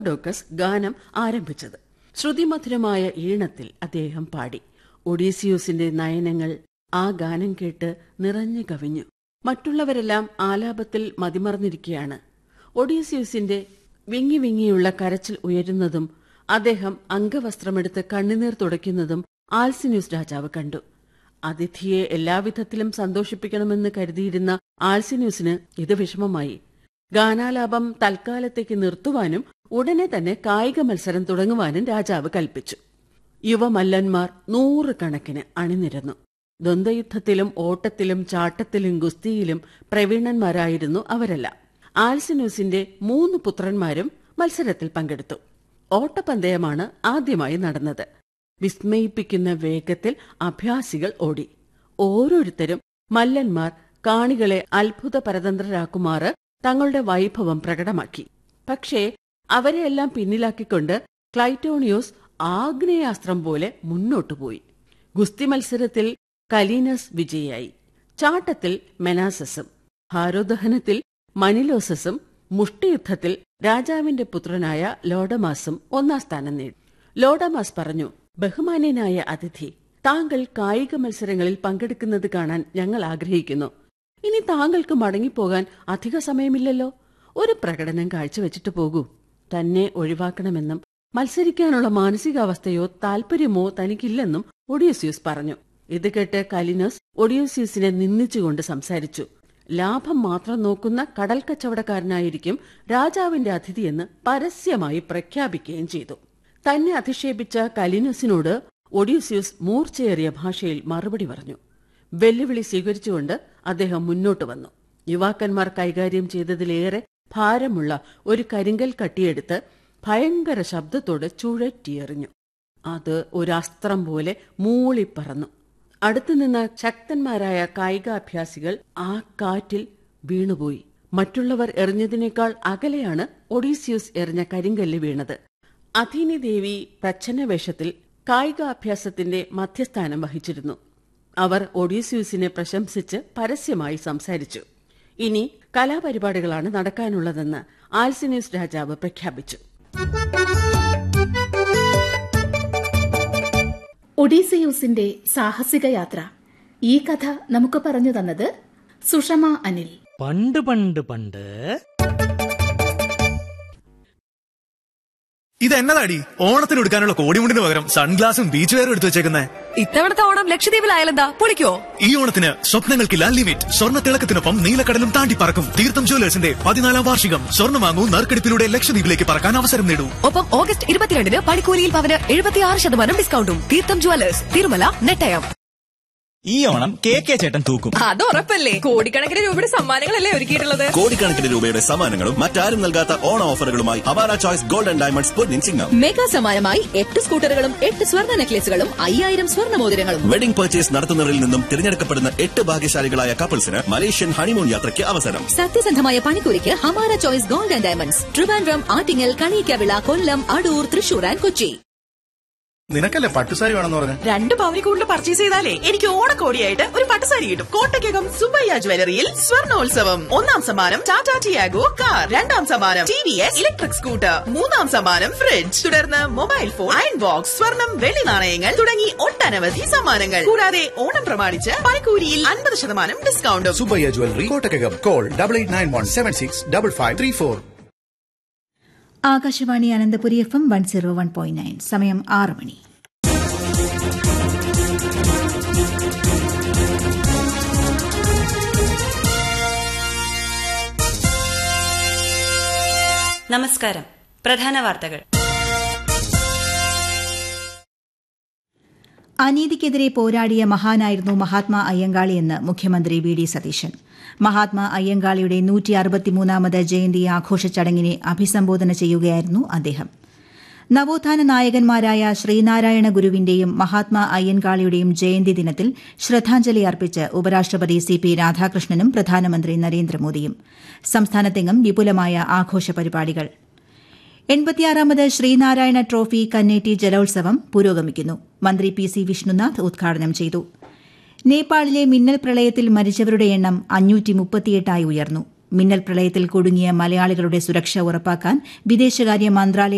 ഡോക്കസ് ഗാനം ആരംഭിച്ചത് ശ്രുതിമധുരമായ ഈണത്തിൽ അദ്ദേഹം പാടി ഒഡീസിയൂസിന്റെ നയനങ്ങൾ ആ ഗാനം കേട്ട് നിറഞ്ഞു കവിഞ്ഞു മറ്റുള്ളവരെല്ലാം ആലാപത്തിൽ മതിമറന്നിരിക്കുകയാണ് ഒഡീസിയൂസിന്റെ വിങ്ങി വിങ്ങിയുള്ള കരച്ചിൽ ഉയരുന്നതും അദ്ദേഹം അംഗവസ്ത്രമെടുത്ത് കണ്ണുനീർ തുടയ്ക്കുന്നതും ആൽസിന്യൂസ് രാജാവ് കണ്ടു അതിഥിയെ എല്ലാവിധത്തിലും സന്തോഷിപ്പിക്കണമെന്ന് കരുതിയിരുന്ന ആൽസിന്യൂസിന് ഇത് വിഷമമായി ഗാനാലാപം തൽക്കാലത്തേക്ക് നിർത്തുവാനും ഉടനെ തന്നെ കായിക മത്സരം തുടങ്ങുവാനും രാജാവ് കൽപ്പിച്ചു യുവമല്ലന്മാർ നൂറുകണക്കിന് അണിനിരന്നു ദ്വന്ദ്വയുദ്ധത്തിലും ഓട്ടത്തിലും ചാട്ടത്തിലും ഗുസ്തിയിലും പ്രവീണന്മാരായിരുന്നു അവരെല്ലാം ആൽസിനൂസിന്റെ മൂന്ന് പുത്രന്മാരും മത്സരത്തിൽ പങ്കെടുത്തു ഓട്ടപ്പന്തയമാണ് ആദ്യമായി നടന്നത് വിസ്മയിപ്പിക്കുന്ന വേഗത്തിൽ അഭ്യാസികൾ ഓടി ഓരോരുത്തരും മല്ലന്മാർ കാണികളെ അത്ഭുത പരതന്ത്രരാക്കുമാറ് തങ്ങളുടെ വൈഭവം പ്രകടമാക്കി പക്ഷേ അവരെയെല്ലാം പിന്നിലാക്കിക്കൊണ്ട് ക്ലൈറ്റോണിയോസ് ആഗ്നേയാസ്ത്രം പോലെ മുന്നോട്ടുപോയി ഗുസ്തി മത്സരത്തിൽ കലീനസ് വിജയിയായി ചാട്ടത്തിൽ മെനാസസും ഭാരോദഹനത്തിൽ മനിലോസസും മുഷ്ടിയുദ്ധത്തിൽ രാജാവിന്റെ പുത്രനായ ലോഡമാസും ഒന്നാം സ്ഥാനം നേടി ലോഡമാസ് പറഞ്ഞു ബഹുമാന്യനായ അതിഥി താങ്കൾ കായിക മത്സരങ്ങളിൽ പങ്കെടുക്കുന്നത് കാണാൻ ഞങ്ങൾ ആഗ്രഹിക്കുന്നു ഇനി താങ്കൾക്ക് മടങ്ങിപ്പോകാൻ അധിക സമയമില്ലല്ലോ ഒരു പ്രകടനം കാഴ്ചവെച്ചിട്ട് പോകൂ തന്നെ ഒഴിവാക്കണമെന്നും മത്സരിക്കാനുള്ള മാനസികാവസ്ഥയോ താൽപര്യമോ തനിക്കില്ലെന്നും ഒഡിയോസ്യൂസ് പറഞ്ഞു ഇത് കേട്ട് കലിനസ് ഒഡിയോസ്യൂസിനെ നിന്ദിച്ചുകൊണ്ട് സംസാരിച്ചു ലാഭം മാത്രം നോക്കുന്ന കടൽ കച്ചവടക്കാരനായിരിക്കും രാജാവിന്റെ അതിഥിയെന്ന് പരസ്യമായി പ്രഖ്യാപിക്കുകയും ചെയ്തു തന്നെ അധിക്ഷേപിച്ച കലിനസിനോട് ഒഡീസ്യൂസ് മൂർച്ചയേറിയ ഭാഷയിൽ മറുപടി പറഞ്ഞു വെല്ലുവിളി സ്വീകരിച്ചുകൊണ്ട് അദ്ദേഹം മുന്നോട്ട് വന്നു യുവാക്കന്മാർ കൈകാര്യം ചെയ്തതിലേറെ ഭാരമുള്ള ഒരു കരിങ്കൽ കട്ടിയെടുത്ത് ഭയങ്കര ശബ്ദത്തോടെ ചുഴറ്റിയെറിഞ്ഞു അത് ഒരു അസ്ത്രം പോലെ മൂളിപ്പറന്നു അടുത്തുനിന്ന ശക്തന്മാരായ കായികാഭ്യാസികൾ ആ കാറ്റിൽ വീണുപോയി മറ്റുള്ളവർ എറിഞ്ഞതിനേക്കാൾ അകലെയാണ് ഒഡീസ്യൂസ് എറിഞ്ഞ കരിങ്കല്ല് വീണത് അഥീനി ദേവി പ്രച്ഛന്നവേഷത്തിൽ കായികാഭ്യാസത്തിന്റെ മധ്യസ്ഥാനം വഹിച്ചിരുന്നു അവർ ഒഡീസ്യൂസിനെ പ്രശംസിച്ച് പരസ്യമായി സംസാരിച്ചു ഇനി കലാപരിപാടികളാണ് നടക്കാനുള്ളതെന്ന് ആൽസിനീസ് രാജാവ് പ്രഖ്യാപിച്ചു ഒഡീസിയൂസിന്റെ സാഹസിക യാത്ര ഈ കഥ നമുക്ക് പറഞ്ഞു തന്നത് സുഷമ അനിൽ പണ്ട് പണ്ട് പണ്ട് ഇത് എന്നതാടി ഓണത്തിന് എടുക്കാനുള്ള കോടിമുണ്ടിന് പകരം സൺഗ്ലാസും ബീച്ച് വെയറും എടുത്തു വെച്ചേക്കുന്നേ ഇത്തവണത്തെ ഓണം ലക്ഷദ്വീപിലായാലെന്താ പൊളിക്കോ ഈ ഓണത്തിന് സ്വപ്നങ്ങൾക്കില്ല ലിമിറ്റ് സ്വർണ്ണ തിളക്കത്തിനൊപ്പം നീലക്കടലും താണ്ടി പറക്കും തീർത്ഥം ജ്വല്ലേഴ്സിന്റെ പതിനാലാം വാർഷികം സ്വർണ്ണം വാങ്ങൂ നറുക്കെടുപ്പിലൂടെ ലക്ഷദ്വീപിലേക്ക് പറക്കാൻ അവസരം നേടൂ ഒപ്പം ഓഗസ്റ്റ് ഇരുപത്തിരണ്ടിന് പണിക്കൂലിയിൽ പവന് എഴുപത്തിയാറ് ശതമാനം ഡിസ്കൗണ്ടും തീർത്ഥം ജുവലേഴ്സ് തിരുമല നെട്ടയം ഈ ഓണം കെ കെ ചേട്ടൻ തൂക്കും അത് ഉറപ്പല്ലേ കോടിക്കണക്കിന് രൂപയുടെ സമ്മാനങ്ങളല്ലേ ഒരുക്കിയിട്ടുള്ളത് കോടിക്കണക്കിന് രൂപയുടെ സമ്മാനങ്ങളും മറ്റാരും നൽകാത്ത ഓണ ഓഫറുകളുമായി അവാര ചോയ്സ് ഗോൾഡൻ ഡയമണ്ട്സ് പൊന്നിൻ ചിങ്ങം മെഗാ സമ്മാനമായി എട്ട് സ്കൂട്ടറുകളും എട്ട് സ്വർണ്ണ നെക്ലേസുകളും അയ്യായിരം സ്വർണ്ണ മോതിരങ്ങളും വെഡിംഗ് പർച്ചേസ് നടത്തുന്നവരിൽ നിന്നും തിരഞ്ഞെടുക്കപ്പെടുന്ന എട്ട് ഭാഗ്യശാലികളായ കപ്പിൾസിന് മലേഷ്യൻ ഹണിമൂൺ യാത്രയ്ക്ക് അവസരം സത്യസന്ധമായ പണിക്കൂലിക്ക് Hamara choice gold and diamonds Trivandrum Attingal Kaniyikkavila Kollam Adoor Thrissur and Kochi നിനക്കല്ലേ പട്ടുസാരി വേണമെന്ന് പറഞ്ഞു രണ്ട് പവനി കൂടുതൽ പർച്ചേസ് ചെയ്താലേ എനിക്ക് ഓണക്കോടിയായിട്ട് ഒരു പട്ടുസാരി കിട്ടും കോട്ടയ്ക്കകം സുബയ്യ ജ്വല്ലറിയിൽ സ്വർണോത്സവം ഒന്നാം സമ്മാനം ടാറ്റ ടിയാഗോ കാർ രണ്ടാം സമ്മാനം T V S electric scooter മൂന്നാം സമ്മാനം ഫ്രിഡ്ജ് തുടർന്ന് മൊബൈൽ ഫോൺ അയൺ ബോക്സ് സ്വർണം വെള്ളി നാണയങ്ങൾ തുടങ്ങി ഒട്ടനവധി സമ്മാനങ്ങൾ കൂടാതെ ഓണം പ്രമാണിച്ച് പണിക്കൂലിയിൽ അൻപത് ശതമാനം ഡിസ്കൗണ്ടും Subbayya jewellery Kottakkakam call double eight nine one seven six double five three four Akashvani Ananthapuri F M one zero one point nine സമയം ആറ് മണി നമസ്കാരം പ്രധാന വാർത്തകൾ അനീതിക്കെതിരെ പോരാടിയ മഹാനായിരുന്നു മഹാത്മാ അയ്യങ്കാളിയെന്ന് മുഖ്യമന്ത്രി വി ഡി സതീശൻ മഹാത്മാ അയ്യങ്കാളിയുടെ നൂറ്റി അറുപത്തിമൂന്നാമത് ജയന്തി ആഘോഷ ചടങ്ങിനെ അഭിസംബോധന ചെയ്യുകയായിരുന്നു അദ്ദേഹം നവോത്ഥാന നായകന്മാരായ ശ്രീനാരായണ ഗുരുവിന്റെയും മഹാത്മാ അയ്യൻകാളിയുടെയും ജയന്തി ദിനത്തിൽ ശ്രദ്ധാഞ്ജലി അർപ്പിച്ച് ഉപരാഷ്ട്രപതി സി പി രാധാകൃഷ്ണനും പ്രധാനമന്ത്രി നരേന്ദ്രമോദിയും സംസ്ഥാനത്തെങ്ങും വിപുലമായ ആഘോഷ പരിപാടികൾ എൺപത്തിയാറാമത് ശ്രീനാരായണ ട്രോഫി കന്നേറ്റി ജലോത്സവം പുരോഗമിക്കുന്നു മന്ത്രി പി സി വിഷ്ണുനാഥ് ഉദ്ഘാടനം ചെയ്തു നേപ്പാളിലെ മിന്നൽ പ്രളയത്തിൽ മരിച്ചവരുടെ എണ്ണം അഞ്ഞൂറ്റി മുപ്പത്തിയെട്ടായി ഉയർന്നു മിന്നൽ പ്രളയത്തിൽ കുടുങ്ങിയ മലയാളികളുടെ സുരക്ഷ ഉറപ്പാക്കാൻ വിദേശകാര്യ മന്ത്രാലയം